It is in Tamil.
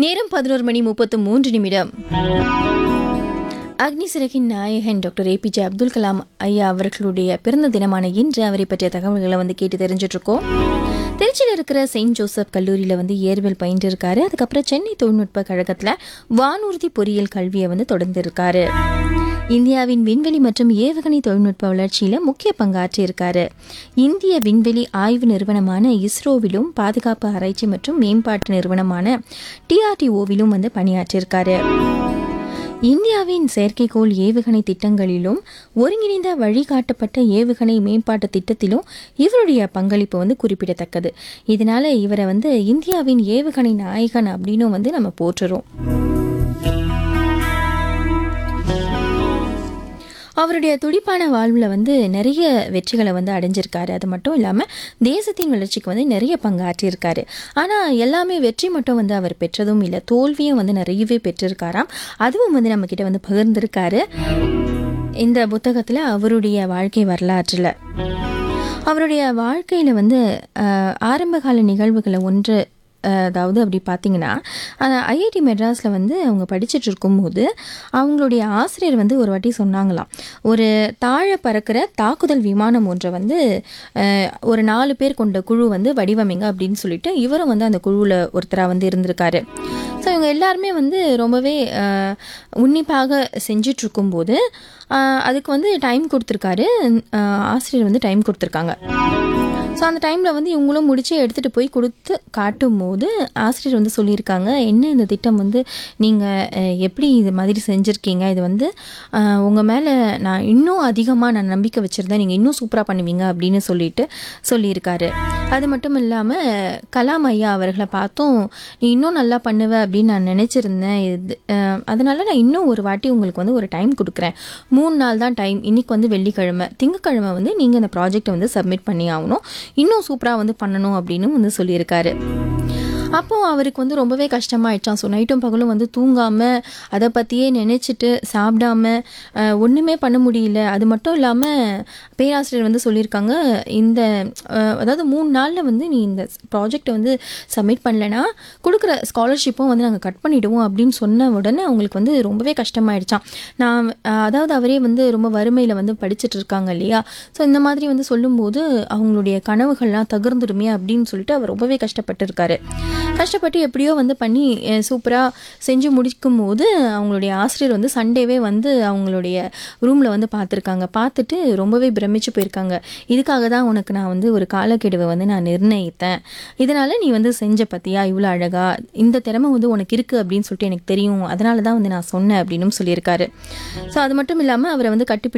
நேரம் பதினோரு மணி முப்பத்து மூன்று நிமிடம் அக்னி சிறகின் நாயகன் டாக்டர் ஏபிஜே அப்துல் கலாம் ஐயா அவர்களுடைய பிறந்த தினமான இன்று அவரை பற்றிய தகவல்களை வந்து கேட்டு தெரிஞ்சுட்டு இருக்கோம் திருச்சியில் இருக்கிற செயின்ட் ஜோசப் கல்லூரியில் வந்து இயற்பியல் பயின்று இருக்காரு அதுக்கப்புறம் சென்னை தொழில்நுட்ப கழகத்தில் வானூர்தி பொறியியல் கல்வியை வந்து தொடர்ந்து இருக்காரு இந்தியாவின் விண்வெளி மற்றும் ஏவுகணை தொழில்நுட்ப வளர்ச்சியில முக்கிய பங்காற்றி இருக்காரு இந்திய விண்வெளி ஆய்வு நிறுவனமான இஸ்ரோவிலும் பாதுகாப்பு ஆராய்ச்சி மற்றும் மேம்பாட்டு நிறுவனமான டிஆர்டிஓவிலும் வந்து பணியாற்றியிருக்காரு இந்தியாவின் செயற்கைக்கோள் ஏவுகணை திட்டங்களிலும் ஒருங்கிணைந்த வழிகாட்டப்பட்ட ஏவுகணை மேம்பாட்டு திட்டத்திலும் இவருடைய பங்களிப்பு வந்து குறிப்பிடத்தக்கது இதனால இவரை வந்து இந்தியாவின் ஏவுகணை நாயகன் அப்படின்னும் வந்து நம்ம போற்றுறோம் அவருடைய துடிப்பான வாழ்வில் வந்து நிறைய வெற்றிகளை வந்து அடைஞ்சிருக்காரு அது மட்டும் இல்லாமல் தேசத்தின் வளர்ச்சிக்கு வந்து நிறைய பங்காற்றியிருக்காரு ஆனால் எல்லாமே வெற்றி மட்டும் வந்து அவர் பெற்றதும் இல்லை தோல்வியும் வந்து நிறையவே பெற்றிருக்காராம் அதுவும் வந்து நம்மக்கிட்ட வந்து பகிர்ந்திருக்காரு இந்த புத்தகத்தில் அவருடைய வாழ்க்கை வரலாற்றில் அவருடைய வாழ்க்கையில் வந்து அஹ், ஆரம்பகால நிகழ்வுகளை ஒன்று அஹ், அதாவது அப்படி பார்த்தீங்கன்னா ஐஐடி மெட்ராஸில் வந்து அவங்க படிச்சுட்டு இருக்கும்போது அவங்களுடைய ஆசிரியர் வந்து ஒரு வாட்டி சொன்னாங்களாம் ஒரு தாழ பறக்கிற தாக்குதல் விமானம் ஒன்றை வந்து அஹ், ஒரு நாலு பேர் கொண்ட குழு வந்து வடிவமைங்க அப்படின்னு சொல்லிட்டு இவரும் வந்து அந்த குழுவில் ஒருத்தராக வந்து இருந்திருக்காரு ஸோ இவங்க எல்லாருமே வந்து ரொம்பவே அஹ், உன்னிப்பாக செஞ்சுட்டு இருக்கும்போது அஹ், அதுக்கு வந்து டைம் கொடுத்துருக்காரு அஹ், ஆசிரியர் வந்து டைம் கொடுத்துருக்காங்க ஸோ அந்த டைமில் வந்து இவங்களும் முடிச்சு எடுத்துகிட்டு போய் கொடுத்து காட்டும் போது ஆசிரியர் வந்து சொல்லியிருக்காங்க என்ன இந்த திட்டம் வந்து நீங்கள் எப்படி இது மாதிரி செஞ்சுருக்கீங்க இது வந்து உங்கள் மேலே நான் இன்னும் அதிகமாக நான் நம்பிக்கை வச்சுருந்தேன் நீங்கள் இன்னும் சூப்பராக பண்ணுவீங்க அப்படின்னு சொல்லிட்டு சொல்லியிருக்காரு அது மட்டும் இல்லாமல் கலாம் ஐயா அவர்களை பார்த்தும் நீ இன்னும் நல்லா பண்ணுவ அப்படின்னு நான் நினச்சிருந்தேன் இது அஹ், அதனால நான் இன்னும் ஒரு வாட்டி உங்களுக்கு வந்து ஒரு டைம் கொடுக்குறேன் மூணு நாள் தான் டைம் இன்னைக்கு வந்து வெள்ளிக்கிழமை திங்கக்கிழமை வந்து நீங்கள் இந்த ப்ராஜெக்டை வந்து சப்மிட் பண்ணி ஆகணும் இன்னும் சூப்பராக வந்து பண்ணணும் அப்படின்னு வந்து சொல்லியிருக்காரு அப்போ அவருக்கு வந்து ரொம்பவே கஷ்டமாயிடுச்சான் ஸோ நைட்டும் பகலும் வந்து தூங்காமல் அதை பற்றியே நினச்சிட்டு சாப்பிடாம அஹ், ஒண்ணுமே பண்ண முடியல அது மட்டும் இல்லாமல் பேராசிரியர் வந்து சொல்லியிருக்காங்க இந்த அஹ், அதாவது மூணு நாளில் வந்து நீ இந்த ப்ராஜெக்டை வந்து சப்மிட் பண்ணலைன்னா கொடுக்குற ஸ்காலர்ஷிப்பும் வந்து நாங்கள் கட் பண்ணிவிடுவோம் அப்படின்னு சொன்ன உடனே அவங்களுக்கு வந்து ரொம்பவே கஷ்டமாயிடுச்சான் நான் அஹ், அதாவது அவரே வந்து ரொம்ப வறுமையில் வந்து படிச்சுட்டு இருக்காங்க இல்லையா ஸோ இந்த மாதிரி வந்து சொல்லும்போது அவங்களுடைய கனவுகள்லாம் தகர்ந்துடுமே அப்படின்னு சொல்லிட்டு அவர் ரொம்பவே கஷ்டப்பட்டு இருக்காரு கஷ்டப்பட்டு எப்படியோ வந்து பண்ணி சூப்பராக செஞ்சு முடிக்கும் போது அவங்களுடைய ஆசிரியர் வந்து சண்டேவே வந்து அவங்களுடைய ரூமில் வந்து பார்த்துருக்காங்க பார்த்துட்டு ரொம்பவே பிரமிச்சு போயிருக்காங்க இதுக்காக தான் உனக்கு நான் வந்து ஒரு காலக்கெடுவை வந்து நான் நிர்ணயித்தேன் இதனால் நீ வந்து செஞ்ச பத்தியா இவ்வளோ அழகா இந்த திறமை வந்து உனக்கு இருக்குது அப்படின்னு சொல்லிட்டு எனக்கு தெரியும் அதனால தான் வந்து நான் சொன்னேன் அப்படின்னும் சொல்லியிருக்காரு ஸோ அது மட்டும் இல்லாமல் அவரை வந்து கட்டிப்பிடி